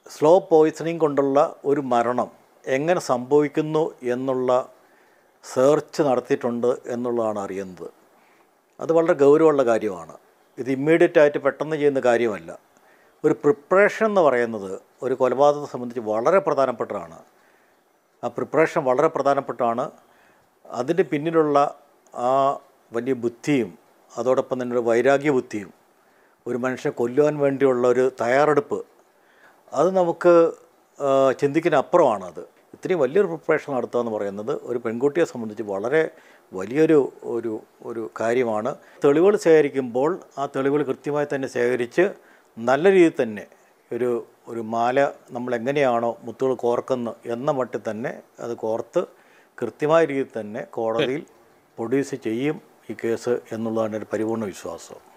slow poisoning കൊണ്ടുള്ള ഒരു മരണം എങ്ങനെ സംഭവിക്കുന്നു എന്നുള്ള സെർച്ച് നടത്തിയിട്ടുണ്ട് എന്നുള്ളതാണ് അറിയുന്നത് അത് വളരെ ഗൗരവമുള്ള കാര്യമാണ് ഇത് ഇമ്മീഡിയറ്റ് ആയിട്ട് പെട്ടെന്ന് ചെയ്യുന്ന കാര്യമല്ല ഒരു പ്രിപ്പറേഷൻ എന്ന് പറയുന്നത് ഒരു കൊലപാതകത്തെ സംബന്ധിച്ച് വളരെ പ്രധാനപ്പെട്ടതാണ് ആ പ്രിപ്പറേഷൻ വളരെ പ്രധാനപ്പെട്ടാണ് അതിൻ്റെ പിന്നിലുള്ള ആ വലിയ ബുദ്ധിയും അതോടൊപ്പം തന്നെ ഒരു വൈരാഗ്യ ബുദ്ധിയും ഒരു മനുഷ്യനെ കൊല്ലുവാൻ വേണ്ടിയുള്ള ഒരു തയ്യാറെടുപ്പ് അത് നമുക്ക് ആ, ചിന്തിക്കുന്നതിനപ്പുറമാണത് ഇത്രയും വലിയൊരു പ്രിപ്പറേഷൻ നടത്തുക എന്ന് പറയുന്നത് ഒരു പെൺകുട്ടിയെ സംബന്ധിച്ച് വളരെ വലിയൊരു ഒരു ഒരു കാര്യമാണ് തെളിവുകൾ ശേഖരിക്കുമ്പോൾ ആ തെളിവുകൾ കൃത്യമായി തന്നെ ശേഖരിച്ച് നല്ല രീതിയിൽ തന്നെ ഒരു ഒരു മാല നമ്മൾ എങ്ങനെയാണോ മുത്തുകൾ കോർക്കുന്നത് എന്ന മട്ടിൽ തന്നെ അത് കോർത്ത് കൃത്യമായ രീതിയിൽ തന്നെ കോടതിയിൽ പ്രൊഡ്യൂസ് ചെയ്യും ഈ കേസ് എന്നുള്ളതാണ് ഒരു പരിപൂർണ്ണ വിശ്വാസം